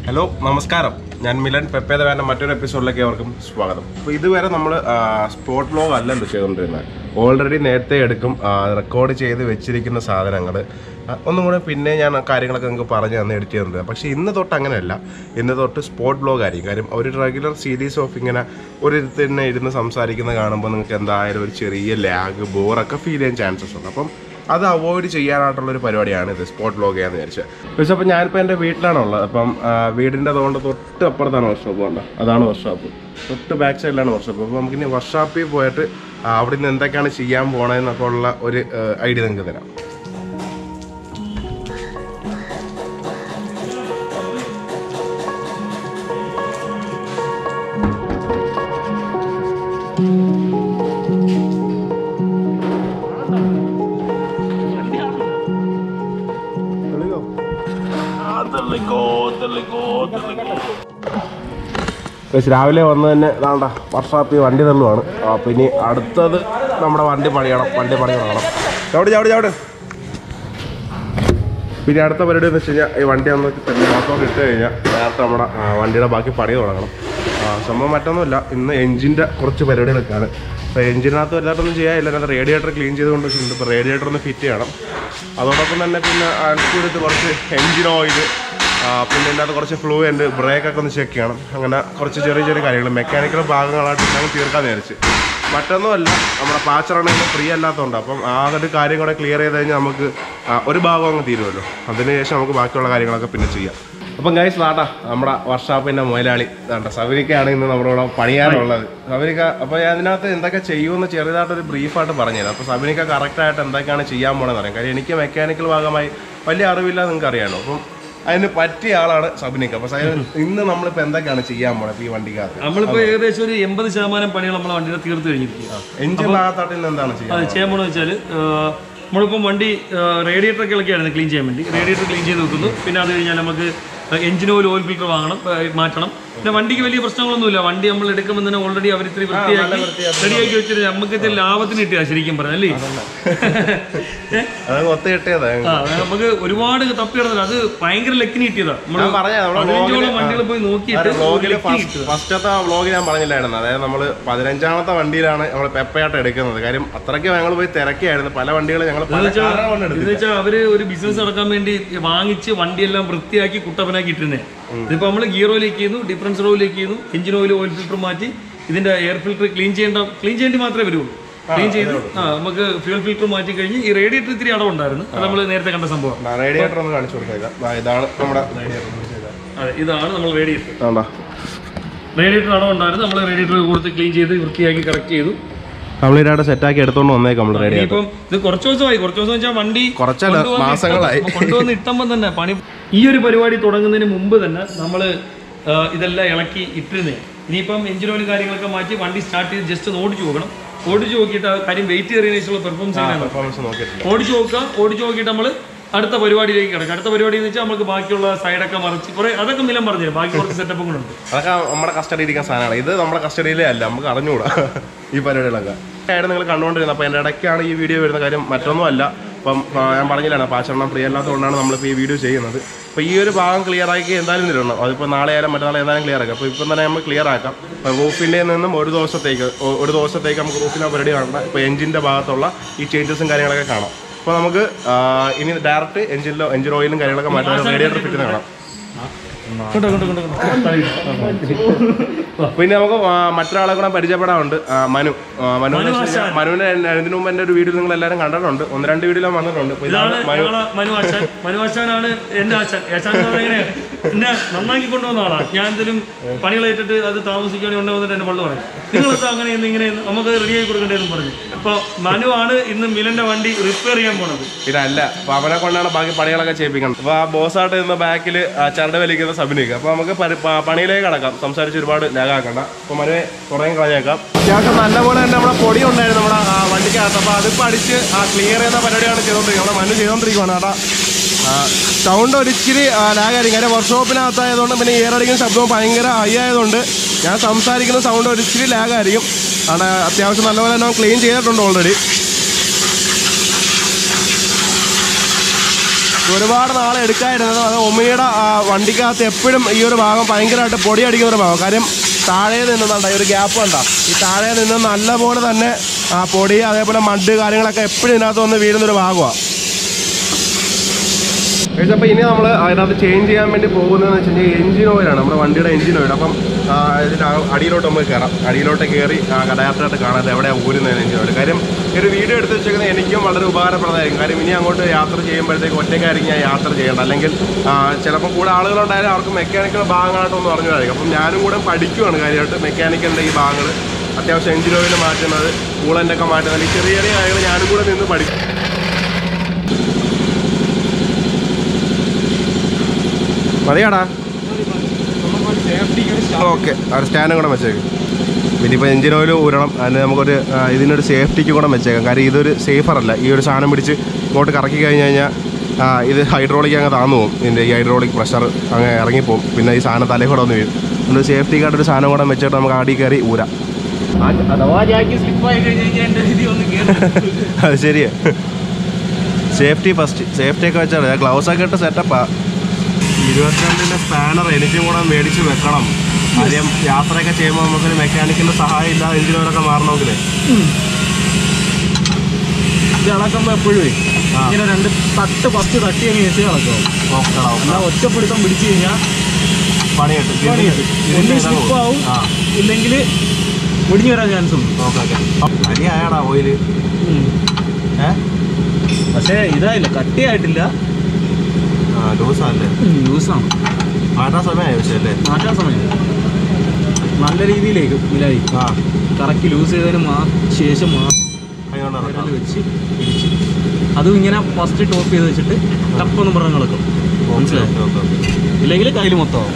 Hello നമസ്കാരം ഞാൻ മിലൻ പെപ്പേത വേണ്ട മറ്റൊരു എപ്പിസോഡിലേക്ക് അവർക്കും സ്വാഗതം അപ്പോൾ ഇതുവരെ നമ്മൾ സ്പോട്ട് വ്ലോഗ് അല്ലല്ലോ ചെയ്തുകൊണ്ടിരുന്നത് ഓൾറെഡി നേരത്തെ എടുക്കും റെക്കോർഡ് ചെയ്ത് വെച്ചിരിക്കുന്ന സാധനങ്ങൾ ഒന്നും കൂടെ പിന്നെ ഞാൻ ആ കാര്യങ്ങളൊക്കെ നിങ്ങൾക്ക് പറഞ്ഞ് തന്ന് എഡിറ്റ് ചെയ്യുന്നുണ്ട് പക്ഷേ ഇന്ന് തൊട്ട് അങ്ങനെയല്ല ഇന്ന് തൊട്ട് സ്പോട്ട് വ്ലോഗ് ആയിരിക്കും കാര്യം ഒരു റെഗുലർ സീരീസ് ഓഫ് ഇങ്ങനെ ഒരു തന്നെ ഇരുന്ന് സംസാരിക്കുന്ന കാണുമ്പോൾ നിങ്ങൾക്ക് എന്തായാലും ഒരു ചെറിയ ലാഗ് ബോറൊക്കെ ഫീൽ ചെയ്യാൻ ചാൻസസ് ഉണ്ട് അപ്പം അത് അവോയ്ഡ് ചെയ്യാനായിട്ടുള്ള ഒരു പരിപാടിയാണ് ഇത് സ്പോട്ട് വ്ലോഗ് ചെയ്യാന്ന് വിചാരിച്ചത് പക്ഷേ അപ്പോൾ ഞാനിപ്പോൾ എൻ്റെ വീട്ടിലാണുള്ളത് അപ്പം ആ, വീടിൻ്റെ അതുകൊണ്ട് തൊട്ട് അപ്പുറത്താണ് വർക്ക്ഷോപ്പ് കണ്ടോ അതാണ് വർക്ക്ഷോപ്പ് തൊട്ട് ബാക്ക് സൈഡിലാണ് വർക്ക്ഷോപ്പ് അപ്പോൾ നമുക്കിനി വർക്ക്ഷോപ്പിൽ പോയിട്ട് ആ, അവിടെ നിന്ന് എന്തൊക്കെയാണ് ചെയ്യാൻ പോണതെന്നൊക്കെ ഉള്ള ഒരു ഐഡിയ നിങ്ങൾക്ക് തരാം പക്ഷേ രാവിലെ വന്ന് തന്നെ ഇതാണ്ട വർഷാപ്പി വണ്ടി തള്ളുവാണ് അപ്പോൾ ഇനി അടുത്തത് നമ്മുടെ വണ്ടി പണിയണം വണ്ടി പണി തുടങ്ങണം ചവിട് ചവിട് ചവിട് പിന്നെ അടുത്ത പരിപാടി എന്ന് വെച്ച് കഴിഞ്ഞാൽ ഈ വണ്ടി ഒന്ന് തന്നെ മോട്ടോർ ഇട്ട് കഴിഞ്ഞാൽ നേരത്തെ നമ്മുടെ ആ, വണ്ടിയുടെ ബാക്കി പണി തുടങ്ങണം ആ, സംഭവം മറ്റൊന്നുമില്ല ഇന്ന് എഞ്ചിൻ്റെ കുറച്ച് പരിപാടികളൊക്കെയാണ് അപ്പോൾ എഞ്ചിനകത്ത് വലുതായിട്ടൊന്നും ചെയ്യാനില്ല അതിനകത്ത് റേഡിയേറ്റർ ക്ലീൻ ചെയ്തുകൊണ്ട് വെച്ചിട്ടുണ്ട് ഇപ്പോൾ റേഡിയേറ്റർ ഒന്ന് ഫിറ്റ് ചെയ്യണം അതോടൊപ്പം തന്നെ പിന്നെ അടുത്തെടുത്ത് കുറച്ച് എഞ്ചിൻ ഓയിൽ പിന്നെ ഇതിൻ്റെ അകത്ത് കുറച്ച് ഫ്ലൂ ഉണ്ട് ബ്രേക്കൊക്കെ ഒന്ന് ചെക്ക് ചെയ്യണം അങ്ങനെ കുറച്ച് ചെറിയ ചെറിയ കാര്യങ്ങൾ മെക്കാനിക്കൽ ഭാഗങ്ങളായിട്ട് ഞങ്ങൾ തീർക്കാൻ വിചാരിച്ച് മറ്റൊന്നുമല്ല നമ്മുടെ പാച്ചറാണെങ്കിൽ ഫ്രീ അല്ലാത്തതുകൊണ്ട് അപ്പം ആ ഒരു കാര്യം കൂടെ ക്ലിയർ ചെയ്ത് കഴിഞ്ഞാൽ നമുക്ക് ആ, ഒരു ഭാഗം അങ്ങ് തീരുമല്ലോ അതിനുശേഷം നമുക്ക് ബാക്കിയുള്ള കാര്യങ്ങളൊക്കെ പിന്നെ ചെയ്യാം അപ്പം ഗൈസ് നാട്ടാ നമ്മുടെ വർഷാപ്പിൻ്റെ മുതലാളി വേണ്ട സബരിക്കയാണ് ഇന്ന് നമ്മുടെ ഇവിടെ പണിയാനുള്ളത് സബരിക്ക അപ്പോൾ അതിനകത്ത് എന്തൊക്കെ ചെയ്യുമെന്ന് ചെറുതായിട്ടൊരു ബ്രീഫായിട്ട് പറഞ്ഞുതരാം അപ്പോൾ സബരിക്ക കറക്റ്റായിട്ട് എന്തൊക്കെയാണ് ചെയ്യാൻ പോകണമെന്ന് അറിയാം കാര്യം എനിക്ക് മെക്കാനിക്കൽ ഭാഗമായി വലിയ അറിവില്ല നിങ്ങൾക്ക് അറിയാമല്ലോ അപ്പം അതിന് പറ്റിയ ആളാണ് സബിനിക്ക അപ്പോൾ സൈന ഇന്ന് നമ്മളിപ്പോൾ എന്തൊക്കെയാണ് ചെയ്യാൻ പോണത് ഇപ്പോൾ ഈ വണ്ടിക്കകത്ത് നമ്മളിപ്പോ ഏകദേശം ഒരു എൺപത് ശതമാനം പണികൾ നമ്മളെ വണ്ടിയുടെ തീർത്ത് കഴിഞ്ഞിരിക്കുക എഞ്ചിൻ ഭാഗത്തായിട്ട് ഇന്ന് എന്താണ് ചെയ്യുക അത് ചെയ്യാൻ പോണെന്ന് വെച്ചാൽ നമ്മളിപ്പം വണ്ടി റേഡിയേറ്റർ ഒക്കെ ഇളക്കിയായിരുന്നു ക്ലീൻ ചെയ്യാൻ വേണ്ടി റേഡിയേറ്റർ ക്ലീൻ ചെയ്ത് വെക്കുന്നു പിന്നെ അത് കഴിഞ്ഞാൽ നമുക്ക് എഞ്ചിൻ ഓയിൽ ഓയിൽ ഫിൽറ്റർ വാങ്ങണം ആ, മാറ്റണം പിന്നെ വണ്ടിക്ക് വലിയ പ്രശ്നങ്ങളൊന്നുമില്ല വണ്ടി നമ്മൾ എടുക്കുമ്പോൾ തന്നെ ഓൾറെഡി അവർ ഇത്തിരി വൃത്തിയാക്കി റെഡിയാക്കി വെച്ചിട്ട് നമുക്ക് ഇത്തിരി ലാഭത്തിന് കിട്ടിയാ ശരിക്കും പറഞ്ഞാൽ അല്ലേ ഏ? അത് ഒത്ത കിട്ടിയതാ ആ നമുക്ക് ഒരുപാട് തപ്പി കിടന്നില്ല അത് ഭയങ്കര ലക്കിന് കിട്ടിയതാ നമ്മള് ഞാൻ പറഞ്ഞ നമ്മുടെ പതിനഞ്ചോളം വണ്ടികൾ പോയി നോക്കിയിട്ട് വ്ളോഗിൽ ലക്കിന് കിട്ടിയതാ ഫസ്റ്റത്തെ വ്ളോഗ് ഞാൻ പറഞ്ഞില്ലായിരുന്നു അതായത് നമ്മൾ പതിനഞ്ചാമത്തെ വണ്ടിയിലാണ് നമ്മൾ പെപ്പയായിട്ട് എടുക്കുന്നത് കാര്യം അത്രയ്ക്ക് ഞങ്ങൾ പോയി തിരക്കിയായിരുന്നു പല വണ്ടികൾ ഞങ്ങൾ പല കാറുകൾ കൊണ്ട് എടുത്തു എന്ന് വെച്ചാൽ അവര് ഒരു ബിസിനസ് നടക്കാൻ വേണ്ടി വാങ്ങിച്ച് വണ്ടിയെല്ലാം വൃത്തിയാക്കി കുട്ടപ്പനാക്കി ഇട്ടിരുന്നേ ഇതിപ്പോ നമ്മള് ഗിയർ ഓയിലേക്ക് ചെയ്യുന്നു ഡിഫറൻസ് ഓയിലേക്ക് ചെയ്യുന്നു എഞ്ചിൻ ഓയിൽ ഓയിൽ ഫിൽറ്റർ മാറ്റി ഇതിന്റെ എയർ ഫിൽറ്റർ ക്ലീൻ ചെയ്യേണ്ട ക്ലീൻ ചെയ്യേണ്ടി മാത്രമേ വരുള്ളൂ ക്ലീൻ ചെയ്ത് ആ നമുക്ക് ഫ്യൂൽ ഫിൽറ്റർ മാറ്റി കഴിഞ്ഞ് ഈ റേഡിയേറ്റർ ഇത്തിരി അടവുണ്ടായിരുന്നു അത് നമ്മൾ നേരത്തെ കണ്ട സംഭവം റേഡിയേറ്റർ ഒന്ന് കാണിച്ചു കൊടുത്തേക്കാം ദാ ഇതാണ് നമ്മുടെ റേഡിയേറ്റർ അതെ ഇതാണ് നമ്മൾ റേഡിയേറ്റർ ആണ്ടാ റേഡിയേറ്റർ അടവുണ്ടായിരുന്നു നമ്മൾ റേഡിയേറ്റർ കൊടുത്ത് ക്ലീൻ ചെയ്ത് വൃത്തിയാക്കി കറക്റ്റ് ചെയ്തു കംപ്ലീറ്റ് സെറ്റാക്കി എടുത്തോണ്ട് വന്നേക്കാം നമ്മൾ റേഡിയേറ്റർ ഇനിയിപ്പം ഇത് കുറച്ച് ദിവസമായി കുറച്ച് ദിവസം വെച്ചാൽ വണ്ടി കുറച്ചല്ല, കൊണ്ടുവന്ന് മാസങ്ങളായി. ഇട്ട- കൊണ്ടുവന്ന് ഇട്ടുമ്പോൾ തന്നെ പണി ഈ ഒരു പരിപാടി തുടങ്ങുന്നതിന് മുമ്പ് തന്നെ നമ്മൾ ഇതെല്ലാം ഇളക്കി ഇട്ടിരുന്നേ ഇനിയിപ്പം എഞ്ചിൻ ഓയിൽ കാര്യങ്ങളൊക്കെ മാറ്റി വണ്ടി സ്റ്റാർട്ട് ചെയ്ത് ജസ്റ്റ് ഒന്ന് ഓടിച്ചു നോക്കണം ഓടിച്ചു നോക്കിയിട്ട് ആ കാര്യം വെയിറ്റ് കയറിയതിനു ശേഷമുള്ള പെർഫോമൻസ് എങ്ങനെയാണ് പെർഫോമൻസ് നോക്കിയിട്ടില്ല ഓടിച്ചു നോക്കുക ഓടിച്ചു നോക്കിയിട്ട് നമ്മൾ അടുത്ത പരിപാടിയിലേക്ക് കിടക്കുക അടുത്ത പരിപാടി എന്ന് വെച്ചാൽ നമുക്ക് ബാക്കിയുള്ള സൈഡൊക്കെ മറിച്ച് കുറെ അതൊക്കെ മിലം പറഞ്ഞു ബാക്കി കുറച്ച് സെറ്റപ്പും കൂടെ ഉണ്ട് അതൊക്കെ നമ്മുടെ കസ്റ്റഡിയിൽ ഇരിക്കുന്ന സാധനമാണ് ഇത് നമ്മുടെ കസ്റ്റഡിയിലേ അല്ല നമുക്ക് അറിഞ്ഞുകൂടാ ഈ പരിപാടികളൊക്കെ ആയിരുന്നു നിങ്ങൾ കണ്ടുകൊണ്ടിരുന്നത് അപ്പോൾ എൻ്റെ ഇടയ്ക്കാണ് ഈ വീഡിയോ വരുന്ന കാര്യം മറ്റൊന്നും അല്ല അപ്പം ആ, ഞാൻ പറഞ്ഞില്ലാണ് പാച്ചെണ്ണം ഫ്രീ അല്ലാത്തതുകൊണ്ടാണ് നമ്മളിപ്പോൾ ഈ വീഡിയോ ചെയ്യുന്നത് അപ്പോൾ ഈ ഒരു ഭാഗം ക്ലിയർ ആക്കി എന്തായാലും തരണം അതിപ്പോൾ നാളെ ആയാലും മറ്റന്നാൾ എന്തായാലും ക്ലിയർ ആക്കാം അപ്പോൾ ഇപ്പം തന്നെ നമ്മൾ ക്ലിയർ ആക്കാം അപ്പോൾ റൂഫിൻ്റെ നിന്നും ഒരു ദിവസത്തേക്ക് ഒ- ഒരു ദിവസത്തേക്ക് നമുക്ക് റൂഫിൻ്റെ പരിപാടി കാണണ്ട ഇപ്പോൾ എഞ്ചിൻ്റെ ഭാഗത്തുള്ള ഈ ചേഞ്ചസും കാര്യങ്ങളൊക്കെ കാണാം അപ്പോൾ നമുക്ക് ആ, ഇനി ഡയറക്റ്റ് എഞ്ചിനിലോ എഞ്ചിൻ ഓയിലും കാര്യങ്ങളൊക്കെ മാറ്റാൻ റേഡിയേറ്റർ ഫിറ്റ് കാണാം കൊണ്ടോ കൊണ്ടോ കൊണ്ടോ കൊണ്ടോ പിന്നെ നമുക്ക് ആ, മറ്റൊരാളെ കൂടെ പരിചയപ്പെടാറുണ്ട് ആ, മനു ആ, മനു എന്ന് വെച്ച് കഴിഞ്ഞാൽ മനുവിനെ എന്നെ- ഇതിനു മുമ്പ് എൻ്റെ ഒരു വീഡിയോ നിങ്ങൾ എല്ലാവരും കണ്ടിട്ടുണ്ട് ഒന്ന് രണ്ട് വീഡിയോ വന്നിട്ടുണ്ട് അപ്പോൾ ഇതാണ് ഇതാണ് മനു ഞങ്ങളെ മനു ആശാൻ മനു ആശാനാണ് എന്റെ ആശാൻ ആശാൻ എന്ന് പറഞ്ഞാൽ എങ്ങനെയാ എന്നെ നന്നാക്കി കൊണ്ടുവന്ന ആളാണ് ഞാൻ എന്തെങ്കിലും പണികളേറ്റിട്ട് അത് താമസിക്കുകയാണെങ്കിൽ ഉണ്ടെ വന്നിട്ട് എന്നെ പള്ളു പറയും നിങ്ങളെന്താ അങ്ങനെ എന്ന് ഇങ്ങനെ എന്ന് നമുക്ക് റെഡിയാക്കി കൊടുക്കേണ്ടതെന്ന് പറഞ്ഞു അപ്പോൾ മനു ആണ് ഇന്ന് മിലന്റെ വണ്ടി റിപ്പയർ ചെയ്യാൻ പോണത് പിന്നെ അല്ല അപ്പോൾ അവനെ കൊണ്ടാണ് ബാക്കി പണികളൊക്കെ ചെയ്യിപ്പിക്കുന്നത് അപ്പോൾ ആ ബോസായിട്ട് ഇന്ന് ബാക്കിൽ ചരട് വലിക്കുന്ന സബിനിക്ക് അപ്പോൾ നമുക്ക് പരി- പ- പണിയിലേക്ക് കടക്കാം സംസാരിച്ച് ഒരുപാട് ലാഗാക്കണ്ട അപ്പോൾ മനുവെ കുറേ കളഞ്ഞേക്കാം അത്യാവശ്യം നല്ലപോലെ തന്നെ നമ്മുടെ പൊടി ഉണ്ടായിരുന്നു നമ്മുടെ ആ, വണ്ടിക്കകത്ത് അപ്പോൾ അതിപ്പോൾ അടിച്ച് ആ ക്ലിയർ ചെയ്യുന്ന പരിപാടിയാണ് ചെയ്തുകൊണ്ടിരിക്കുന്നത് നമ്മുടെ മനു ചെയ്തുകൊണ്ടിരിക്കുകയാണ് കേട്ടോ സൗണ്ട് ഒരിച്ചിരി ലാഗായിരിക്കും കാര്യം വർക്ക്ഷോപ്പിനകത്തായതുകൊണ്ട് പിന്നെ ഇയർ അടിക്കുന്ന ശബ്ദവും ഭയങ്കര ഹൈ ആയതുകൊണ്ട് ഞാൻ സംസാരിക്കുന്ന സൗണ്ട് ഒരിച്ചിരി ലാഗായിരിക്കും അവിടെ അത്യാവശ്യം നല്ലപോലെ തന്നെ ക്ലീൻ ചെയ്തിട്ടുണ്ട് ഓൾറെഡി ഒരുപാട് നാളെ എടുക്കാതിരുന്നത് അത് ഒമിനിയുടെ ആ, വണ്ടിക്കകത്ത് എപ്പോഴും ഈ ഒരു ഭാഗം ഭയങ്കരമായിട്ട് പൊടി അടിക്കുന്ന ഒരു ഭാഗം കാര്യം താഴെ നിന്നുണ്ട് ഈ ഒരു ഗ്യാപ്പ് കണ്ട ഈ താഴെ നിന്ന് നല്ലപോലെ തന്നെ ആ പൊടി അതേപോലെ മഡ് കാര്യങ്ങളൊക്കെ എപ്പോഴും ഇതിനകത്ത് വന്ന് വീഴുന്നൊരു ഭാഗമാണ് അപ്പോൾ ഇനി നമ്മൾ അതിനകത്ത് ചേഞ്ച് ചെയ്യാൻ വേണ്ടി പോകുന്നതെന്ന് വെച്ച് കഴിഞ്ഞാൽ എഞ്ചിൻ ഓയിലാണ് നമ്മുടെ വണ്ടിയുടെ എഞ്ചിൻ ഓയിൽ അപ്പം ആ, ഇതിന് ആ അടിയിലോട്ട് നമുക്ക് കയറാം അടിയിലോട്ട് കയറി കടയാത്രയായിട്ട് കാണാതെ എവിടെയാണ് ഊരുന്നത് എഞ്ചിൻ ഓയിൽ കാര്യം ഈ ഒരു വീഡിയോ എടുത്ത് വെച്ചേക്കുന്നത് എനിക്കും വളരെ ഉപകാരപ്രദമായിരിക്കും കാര്യം ഇനി അങ്ങോട്ട് യാത്ര ചെയ്യുമ്പോഴത്തേക്ക് ഒറ്റയ്ക്കായിരിക്കും ഞാൻ യാത്ര ചെയ്യേണ്ട അല്ലെങ്കിൽ ആ, ചിലപ്പോൾ കൂടെ ആളുകളുണ്ടായാലും അവർക്ക് മെക്കാനിക്കൽ ഭാഗങ്ങളായിട്ടൊന്നും അറിഞ്ഞതായിരിക്കും അപ്പം ഞാനും കൂടെ പഠിക്കുവാണ് കാര്യമായിട്ട് മെക്കാനിക്കലിൻ്റെ ഈ ഭാഗങ്ങൾ അത്യാവശ്യം എഞ്ചിൻ ഓയിൽ മാറ്റുന്നത് കൂളൻ്റെ ഒക്കെ മാറ്റുന്നത് ഈ ചെറിയ ചെറിയ കാര്യങ്ങൾ ഞാനും കൂടെ നിന്ന് പഠിക്കും മതിയാടാ ഓക്കെ ഒരു സ്റ്റാൻഡും കൂടെ വെച്ചേക്കും ഇനിയിപ്പോൾ എഞ്ചിൻ ഓയിൽ ഊരണം അതിന് നമുക്കൊരു ആ, ഇതിനൊരു സേഫ്റ്റിക്ക് കൂടെ വെച്ചേക്കാം കാര്യം ഇതൊരു സേഫർ അല്ല ഈ ഒരു സാധനം പിടിച്ച് ഇങ്ങോട്ട് കറക്കി കഴിഞ്ഞ് കഴിഞ്ഞാൽ ആ, ഇത് ഹൈഡ്രോളിക് അങ്ങ് താന്നു പോകും ഇതിൻ്റെ ഈ ഹൈഡ്രോളിക് പ്രഷർ അങ്ങ് ഇറങ്ങിപ്പോവും പിന്നെ ഈ സാധനം തലയിൽ കൂടെ ഒന്ന് വീഴും അതുകൊണ്ട് സേഫ്റ്റിക്കായിട്ടൊരു സാധനം കൂടെ വെച്ചിട്ട് നമുക്ക് ആടി കയറി ഊരാം അഥവാ ജാക്കി സ്ലിപ്പായി കഴിഞ്ഞ് കഴിഞ്ഞാൽ എൻ്റെ രീതി ഒന്ന് കയറി അത് ശരിയാ സേഫ്റ്റി ഫസ്റ്റ് സേഫ്റ്റി ഒക്കെ വെച്ചാൽ ഗ്ലൗസ് ഒക്കെ ഇട്ട് സെറ്റപ്പാ ഇരുപത്തിരണ്ടിൻ്റെ സ്പാനർ എനിക്കും കൂടെ മേടിച്ച് വെക്കണം ആദ്യം യാത്രയൊക്കെ ചെയ്യുമ്പോൾ നമുക്കൊരു മെക്കാനിക്കിൻ്റെ സഹായം ഇല്ലാതെ എഞ്ചിനോരൊക്കെ മാറണമെങ്കിൽ ഇത് ഇളക്കുമ്പോൾ എപ്പോഴും ആ. ഇങ്ങനെ രണ്ട് തട്ട് ഫസ്റ്റ് തട്ടി അങ്ങ് വെച്ച് ഇളക്കും നോക്കണം എന്നാൽ ഒറ്റപ്പിടുത്തം പിടിച്ചു കഴിഞ്ഞാൽ പണി കിട്ടും പണിയുണ്ട് ഒന്നും സ്ലിപ്പാവും ആ ഇല്ലെങ്കിൽ ഒടിഞ്ഞു വരാൻ ചാൻസ് ഉണ്ട് ഓക്കെ ഓക്കെ അരി ആയാടാ ഓയില് ഏ പക്ഷേ ഇതായില്ല കട്ടിയായിട്ടില്ല ആ ലൂസല്ലേ ലൂസാണ് മാറ്റാൻ സമയമായി പക്ഷേ അല്ലേ മാറ്റാൻ സമയം നല്ല രീതിയിലേക്ക് ഇലായി ആ കറക്റ്റ് ലൂസ് ചെയ്തതിന് മാ ശേഷം മാത്രം അതുകൊണ്ട് ഇറക്കാം വിരൽ വെച്ച് പിടിച്ച് അതും ഇങ്ങനെ ഫസ്റ്റ് ടോപ്പ് ചെയ്ത് വെച്ചിട്ട് ടപ്പൊന്ന് പറഞ്ഞ് കിടക്കും ഓക്കെ മനസ്സിലായോ ഓക്കെ ഓക്കെ ഇല്ലെങ്കിൽ കയ്യിൽ മൊത്തമാവും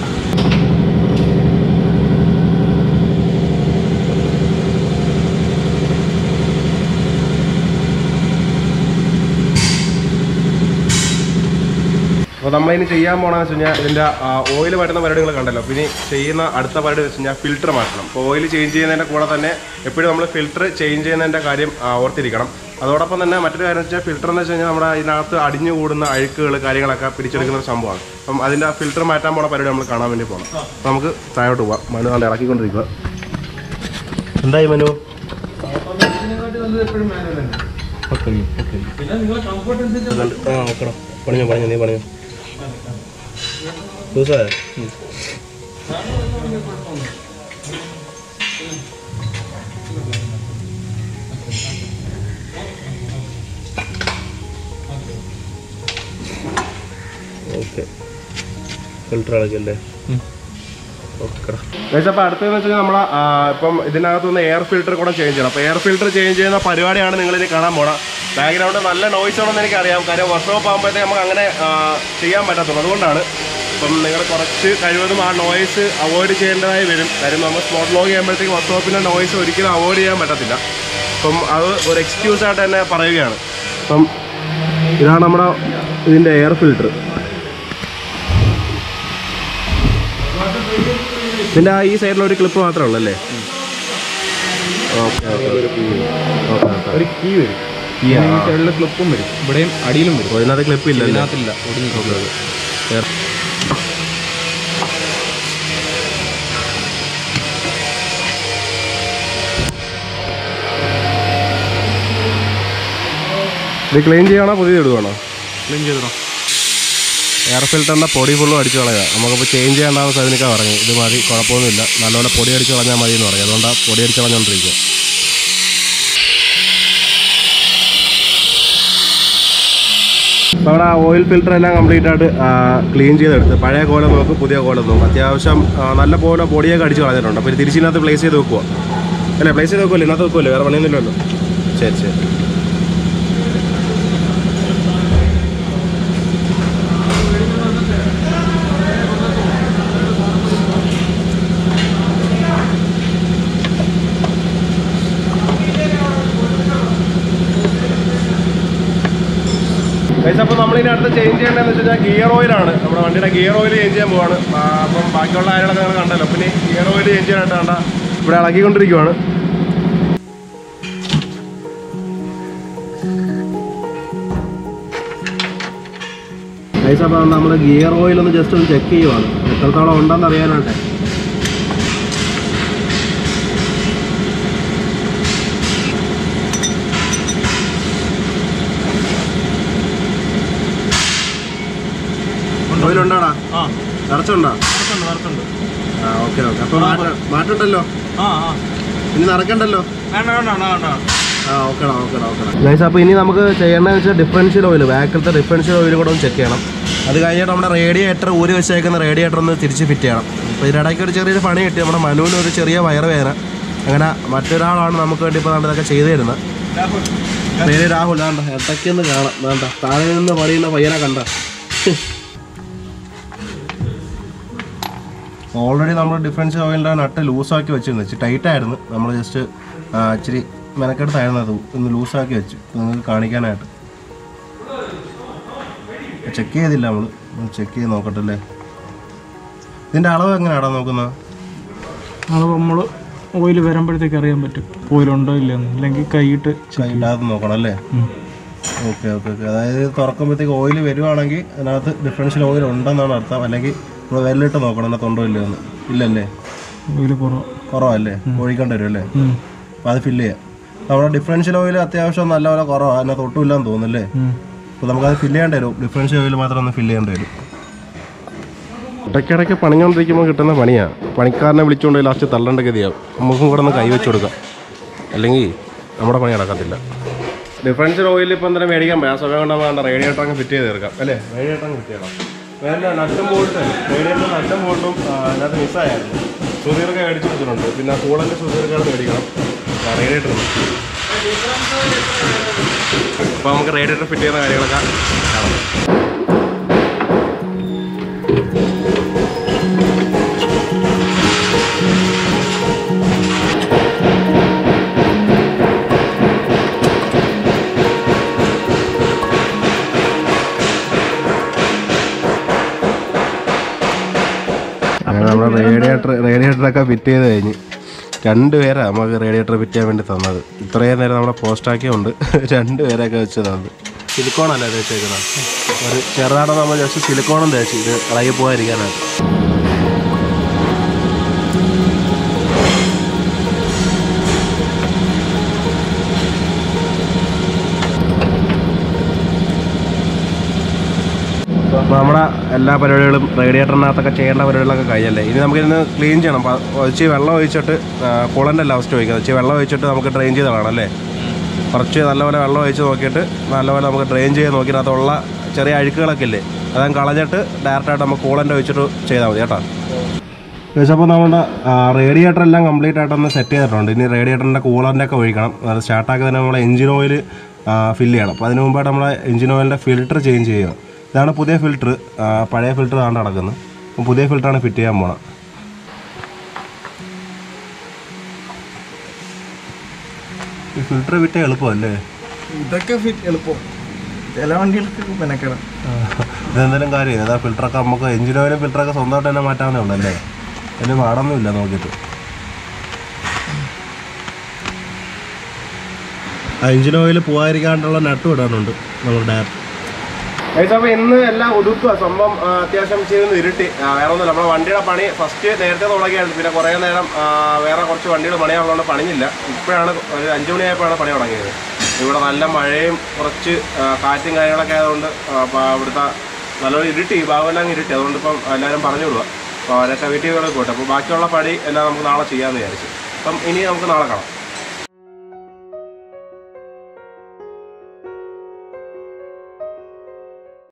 അപ്പോൾ നമ്മളിനി ചെയ്യാൻ പോകണമെന്ന് വെച്ച് കഴിഞ്ഞാൽ ഇതിൻ്റെ ഓയിൽ മാറ്റുന്ന പരിപാടികൾ കണ്ടല്ലോ പിന്നെ ചെയ്യുന്ന അടുത്ത പരിപാടി വെച്ച് കഴിഞ്ഞാൽ ഫിൽറ്റർ മാറ്റണം അപ്പോൾ ഓയിൽ ചേഞ്ച് ചെയ്യുന്നതിൻ്റെ കൂടെ തന്നെ എപ്പോഴും നമ്മൾ ഫിൽറ്റർ ചേഞ്ച് ചെയ്യുന്നതിൻ്റെ കാര്യം ആ, ഓർത്തിരിക്കണം അതോടൊപ്പം തന്നെ മറ്റൊരു കാര്യം വെച്ചാൽ ഫിൽറ്റർ എന്ന് വെച്ച് കഴിഞ്ഞാൽ നമ്മുടെ ഇതിനകത്ത് അടിഞ്ഞു കൂടുന്ന അഴുക്കുകൾ കാര്യങ്ങളൊക്കെ പിടിച്ചെടുക്കുന്ന ഒരു സംഭവമാണ് അപ്പം അതിൻ്റെ ഫിൽറ്റർ മാറ്റാൻ പോണ പരിപാടി നമ്മൾ കാണാൻ വേണ്ടി പോകണം അപ്പോൾ നമുക്ക് താഴോട്ട് പോവാം മനു നല്ല ഇറക്കിക്കൊണ്ടിരിക്കുക എന്തായി മനു പിന്നെ നിങ്ങൾ കംഫർട്ട് അനുസരിച്ച് ആ നോക്കണം പണിഞ്ഞോ പണിഞ്ഞോ നീ പണിഞ്ഞോ ദിവസമായ ഓക്കെ ഫിൽറ്റർ അടക്കല്ലേ അപ്പോൾ അടുത്തതെന്ന് വെച്ചാൽ നമ്മൾ ഇപ്പം ഇതിനകത്തുനിന്ന് എയർ ഫിൽറ്റർ കൂടെ ചേഞ്ച് ചെയ്യണം അപ്പോൾ എയർ ഫിൽറ്റർ ചേഞ്ച് ചെയ്യുന്ന പരിപാടിയാണ് നിങ്ങളിനി കാണാൻ പോണം ബാക്ക്ഗ്രൗണ്ട് നല്ല നോയ്സ് ആണെന്ന് എനിക്കറിയാം കാര്യം വർക്ക്ഷോപ്പ് ആകുമ്പോഴത്തേക്ക് നമുക്ക് അങ്ങനെ ആ, ചെയ്യാൻ പറ്റത്തുള്ളൂ അതുകൊണ്ടാണ് അപ്പം നിങ്ങൾ കുറച്ച് കഴിവതും ആ നോയ്സ് അവോയ്ഡ് ചെയ്യേണ്ടതായി വരും കാര്യം നമ്മൾ സ്പോട്ട് ലോഗ് ചെയ്യുമ്പോഴത്തേക്ക് വർക്ക്ഷോപ്പിൻ്റെ നോയ്സ് ഒരിക്കലും അവോയ്ഡ് ചെയ്യാൻ പറ്റത്തില്ല അപ്പം അത് ഒരു എക്സ്ക്യൂസ് ആയിട്ട് തന്നെ പറയുകയാണ് അപ്പം ഇതാണ് നമ്മുടെ ഇതിൻ്റെ എയർ ഫിൽറ്റർ ഇതിൻ്റെ ആ ഈ സൈഡിൽ ഒരു ക്ലിപ്പ് മാത്രമേ ഉള്ളൂ അല്ലേ ഓക്കെ ഓക്കെ ഒരു കീ വരും Key ആ. ഈ സൈഡിൽ ക്ലിപ്പും വരും ഇവിടെയും അടിയിലും വരും ഇതിനകത്ത് ക്ലിപ്പ് ഇല്ലല്ലോ ഇതിനകത്തില്ല ഒടിഞ്ഞിട്ടുള്ളത് ഇത് ക്ലീൻ ചെയ്യണോ പുതിയത് ഇടുവാണോ ക്ലീൻ ചെയ്തോ എയർ ഫിൽറ്ററിൻ്റെ പൊടി ഫുള്ളും അടിച്ചു കളയുക നമുക്കിപ്പോൾ ചേഞ്ച് ചെയ്യേണ്ടാന്ന് സൈനിക്ക പറഞ്ഞു ഇത് മതി കുഴപ്പമൊന്നുമില്ല നല്ലപോലെ പൊടി അടിച്ച് കളഞ്ഞാൽ മതി എന്ന് പറയും അതുകൊണ്ടാണ് പൊടി അടിച്ച് കളഞ്ഞുകൊണ്ടിരിക്കുക അപ്പോൾ അവിടെ ഓയിൽ ഫിൽറ്റർ എല്ലാം കംപ്ലീറ്റ് ആയിട്ട് ക്ലീൻ ചെയ്തെടുത്ത് പഴയ കോലം നോക്കും പുതിയ കോലം നോക്കും അത്യാവശ്യം ആ, നല്ല പോലെ പൊടിയൊക്കെ അടിച്ച് കളഞ്ഞിട്ടുണ്ട് അപ്പോൾ ഇത് തിരിച്ചിനകത്ത് പ്ലേസ് ചെയ്ത് വെക്കുക അല്ലേ പ്ലേസ് ചെയ്ത് വെക്കുമല്ലോ ഇതിനകത്ത് വെക്കുമല്ലോ വേറെ പണിയൊന്നുമില്ലല്ലോ ശരി ശരി അപ്പോൾ നമ്മളിനി അടുത്ത് ചേഞ്ച് ചെയ്യേണ്ടതെന്ന് വെച്ച് കഴിഞ്ഞാൽ ഗിയർ ഓയിലാണ് നമ്മുടെ വണ്ടിയുടെ ഗിയർ ഓയിൽ ചേഞ്ച് ചെയ്യാൻ പോവാണ് ആ, അപ്പം ബാക്കിയുള്ള കാര്യങ്ങളൊക്കെ നിങ്ങൾ കണ്ടല്ലോ പിന്നെ ഗിയർ ഓയിൽ ചേഞ്ച് ചെയ്യാനായിട്ട് കണ്ട ഇവിടെ ഇളക്കിക്കൊണ്ടിരിക്കുവാണ് ഗൈസ് അപ്പോൾ നമ്മൾ ഗിയർ ഓയിൽ ഒന്ന് ജസ്റ്റ് ഒന്ന് ചെക്ക് ചെയ്യുവാണ് എത്രത്തോളം ഉണ്ടെന്ന് അറിയാനാട്ടെ ഓയിലുണ്ടോടാ ആ നിറച്ചുണ്ടോ നടക്കുന്നുണ്ട് നടക്കുന്നുണ്ട് ആ ഓക്കെ ഓക്കെ അപ്പോൾ മാറ്റണ്ടല്ലോ ആ ആ ഇനി നടക്കണ്ടല്ലോ വേണ്ട വേണ്ട വേണ്ട വേണ്ട ആ ഓക്കെടാ ഓക്കെടാ ഓക്കെടാ ഗൈസ് അപ്പോൾ ഇനി നമുക്ക് ചെയ്യേണ്ടതെന്ന് വെച്ചാൽ ഡിഫറൻഷ്യൽ ഓയിൽ ബാക്കിലത്തെ ഡിഫറൻഷ്യൽ ഓയിൽ കൂടെ ഒന്ന് ചെക്ക് ചെയ്യണം അത് കഴിഞ്ഞിട്ട് നമ്മുടെ റേഡിയേറ്റർ ഊരി വെച്ചേക്കുന്ന റേഡിയേറ്റർ ഒന്ന് തിരിച്ച് ഫിറ്റ് ചെയ്യണം അപ്പോൾ ഇതിനിടയ്ക്ക് ഒരു ചെറിയൊരു പണി കിട്ടി നമ്മുടെ മനുവിന് ഒരു ചെറിയ വയറുവേദന അങ്ങനെ മറ്റൊരാളാണ് നമുക്ക് വേണ്ടി ഇപ്പോൾ ഇതൊക്കെ ചെയ്തു തരുന്നത് പേര് രാഹുൽ വേണ്ട ഇടയ്ക്കൊന്ന് കാണാം വേണ്ട താഴെ നിന്ന് പണിയുന്ന പയ്യനെ കണ്ട ഓൾറെഡി നമ്മൾ ഡിഫറൻഷ്യൽ ഓയിലിൻ്റെ നട്ട് ലൂസാക്കി വെച്ചിരുന്നു ഇച്ചിരി ടൈറ്റ് ആയിരുന്നു നമ്മൾ ജസ്റ്റ് ഇച്ചിരി മെനക്കെടുത്തായിരുന്നു അത് ഒന്ന് ലൂസാക്കി വെച്ചു നിങ്ങൾക്ക് കാണിക്കാനായിട്ട് ചെക്ക് ചെയ്തില്ല നമ്മൾ ചെക്ക് ചെയ്ത് നോക്കട്ടെ അല്ലേ ഇതിൻ്റെ അളവ് എങ്ങനെയാണോ നോക്കുന്നത് അത് നമ്മൾ ഓയിൽ വരുമ്പോഴത്തേക്ക് അറിയാൻ പറ്റും ഓയിലുണ്ടോ ഇല്ലെന്ന് അല്ലെങ്കിൽ കൈയിട്ട് ഇല്ലാതെ നോക്കണം അല്ലേ ഓക്കെ ഓക്കെ ഓക്കെ അതായത് തുറക്കുമ്പോഴത്തേക്ക് ഓയിൽ വരുവാണെങ്കിൽ അതിനകത്ത് ഡിഫറൻഷ്യൽ ഓയിൽ ഉണ്ടെന്നാണ് അർത്ഥം അല്ലെങ്കിൽ നമ്മൾ വിരലിട്ട് നോക്കണം അതിനകത്ത് ഉണ്ടോ ഇല്ലയോ എന്ന് ഇല്ലല്ലേ ഓയിൽ കുറവ് കുറവല്ലേ ഒഴിക്കേണ്ടി വരും അല്ലേ അപ്പോൾ അത് ഫില്ല് ചെയ്യാം നമ്മുടെ ഡിഫറൻഷ്യൽ ഓയിൽ അത്യാവശ്യം നല്ലപോലെ കുറവാണ് അതിനകത്ത് ഒട്ടുമില്ലാന്ന് തോന്നുന്നല്ലേ അപ്പോൾ നമുക്കത് ഫില്ല് ചെയ്യേണ്ടി വരും ഡിഫറൻഷ്യൽ ഓയിൽ മാത്രം ഒന്ന് ഫില്ല് ചെയ്യേണ്ടി വരും ഇടയ്ക്കിടയ്ക്ക് പണിഞ്ഞുകൊണ്ടിരിക്കുമ്പോൾ കിട്ടുന്ന പണിയാണ് പണിക്കാരനെ വിളിച്ചുകൊണ്ട് ലാസ്റ്റ് തള്ളേണ്ട ഗതിയാവും നമുക്കും കൂടെ ഒന്ന് കൈവച്ച് കൊടുക്കാം അല്ലെങ്കിൽ നമ്മുടെ പണി നടക്കത്തില്ല ഡിഫറൻഷ്യൽ ഓയിൽ ഇപ്പോൾ എന്തായാലും മേടിക്കാൻ പോയാൽ സമയം കൊണ്ട് വേണ്ട റേഡിയേറ്റർ അങ്ങ് ഫിറ്റ് ചെയ്ത് തീർക്കാം അല്ലേ റേഡിയേറ്റർ അങ്ങ് ഫിറ്റ് ചെയ്യണം വേറെ നട്ടും ബോൾട്ടും റേഡിയേറ്റർ നട്ടും ബോൾട്ടും അതിനകത്ത് മിസ്സായിരുന്നു സുധീർക്ക് മേടിച്ച് വെച്ചിട്ടുണ്ട് പിന്നെ കൂളൻ്റെ സുധീർക്കാണ് മേടിക്കണം റേഡിയേറ്റർ അപ്പോൾ നമുക്ക് റേഡിയേറ്റർ ഫിറ്റ് ചെയ്യുന്ന കാര്യങ്ങളൊക്കെ കാണാം അങ്ങനെ നമ്മുടെ റേഡിയേറ്റർ റേഡിയേറ്ററൊക്കെ ഫിറ്റ് ചെയ്ത് കഴിഞ്ഞ് രണ്ട് പേരാണ് നമുക്ക് റേഡിയേറ്റർ ഫിറ്റ് ചെയ്യാൻ വേണ്ടി തന്നത് ഇത്രയും നേരം നമ്മുടെ പോസ്റ്റാക്കിയുണ്ട് രണ്ട് പേരൊക്കെ വെച്ച് തന്നത് സിലിക്കോണല്ലേ തേച്ചേക്കുന്നത് ഒരു ചെറുതാണോ നമ്മൾ ജസ്റ്റ് സിലിക്കോണും തേച്ച് ഇത് ഇളകി പോകാതിരിക്കാനായിട്ട് അപ്പോൾ നമ്മുടെ എല്ലാ പരിപാടികളും റേഡിയേറ്ററിനകത്തൊക്കെ ചെയ്യേണ്ട പരിപാടികളൊക്കെ കഴിഞ്ഞല്ലേ ഇനി നമുക്കിന്ന് ക്ലീൻ ചെയ്യണം അപ്പോൾ ഇച്ചിരി വെള്ളം ഒഴിച്ചിട്ട് കുളൻ്റെ ലാസ്റ്റ് ഒഴിക്കുക ഇച്ചിരി വെള്ളം ഒഴിച്ചിട്ട് നമുക്ക് ഡ്രെയിൻ ചെയ്ത് വേണം അല്ലേ കുറച്ച് നല്ലപോലെ വെള്ളം ഒഴിച്ച് നോക്കിയിട്ട് നല്ലപോലെ നമുക്ക് ഡ്രെയിൻ ചെയ്ത് നോക്കി അതിനകത്തുള്ള ചെറിയ അഴുക്കുകളൊക്കെ ഇല്ലേ അതങ്ങ് കളഞ്ഞിട്ട് ഡയറക്റ്റായിട്ട് നമുക്ക് കൂളൻ്റെ ഒഴിച്ചിട്ട് ചെയ്താൽ മതി കേട്ടോ അപ്പോൾ നമ്മുടെ റേഡിയേറ്റർ എല്ലാം കംപ്ലീറ്റ് ആയിട്ടൊന്ന് സെറ്റ് ചെയ്തിട്ടുണ്ട് ഇനി റേഡിയേറ്ററിൻ്റെ കൂളറിൻ്റെ ഒക്കെ ഒഴിക്കണം അത് സ്റ്റാർട്ടാക്കി തന്നെ നമ്മൾ എഞ്ചിൻ ഓയിൽ ഫില്ല് ചെയ്യണം അപ്പോൾ അതിന് മുമ്പായിട്ട് നമ്മൾ എഞ്ചിൻ ഓയിലിൻ്റെ ഫിൽറ്റർ ചേഞ്ച് ചെയ്യുക ഇതാണ് പുതിയ ഫിൽറ്റർ പഴയ ഫിൽറ്റർ ആണ് നടക്കുന്നത് അപ്പോൾ പുതിയ ഫിൽറ്ററാണ് ഫിറ്റ് ചെയ്യാൻ പോണം ഈ ഫിൽറ്റർ വിറ്റാൽ എളുപ്പമല്ലേ ഇതൊക്കെ ഫിറ്റ് എളുപ്പം ചില വണ്ടികൾക്ക് മെനക്കണം ഇതെന്തെങ്കിലും കാര്യം ഏതാ ഫിൽറ്ററൊക്കെ നമുക്ക് എഞ്ചിൻ ഓയിലും ഫിൽറ്ററൊക്കെ സ്വന്തമായിട്ട് തന്നെ മാറ്റാവുന്നേ ഉള്ളൂ അല്ലേ അതിന് പാടൊന്നുമില്ല നോക്കിയിട്ട് ആ എഞ്ചിൻ ഓയിൽ പോകാതിരിക്കാണ്ടുള്ള നട്ടും ഇടാനുണ്ട് നമ്മുടെ ഡയറക്റ്റ് അപ്പോൾ ഇന്ന് എല്ലാം ഒതുക്കുക സംഭവം ആ, അത്യാവശ്യം ചെയ്ത് ഇരുട്ടി ആ, വേറെ ഒന്നുമില്ല നമ്മുടെ വണ്ടിയുടെ പണി ഫസ്റ്റ് നേരത്തെ തുടങ്ങിയായിരുന്നു പിന്നെ കുറേ നേരം ആ, വേറെ കുറച്ച് വണ്ടികൾ പണിയാനുള്ളതുകൊണ്ട് പണിഞ്ഞില്ല ഇപ്പോഴാണ് ഒരു അഞ്ച് മണിയായപ്പോഴാണ് പണി തുടങ്ങിയത് ഇവിടെ നല്ല മഴയും കുറച്ച് ആ, കാറ്റും കാര്യങ്ങളൊക്കെ ആയതുകൊണ്ട് ആ, അപ്പോൾ ഇവിടുത്തെ നല്ലൊരു ഇരുട്ടി ഈ ഭാഗമെല്ലാം ഇരുട്ടി അതുകൊണ്ട് ഇപ്പം എല്ലാവരും പറഞ്ഞു വിടുക അപ്പോൾ അവരൊക്കെ വീട്ടിൽ പോയിട്ട് അപ്പോൾ ബാക്കിയുള്ള പണി എല്ലാം നമുക്ക് നാളെ ചെയ്യാമെന്ന് വിചാരിച്ചു അപ്പം ഇനി നമുക്ക് നാളെ കാണാം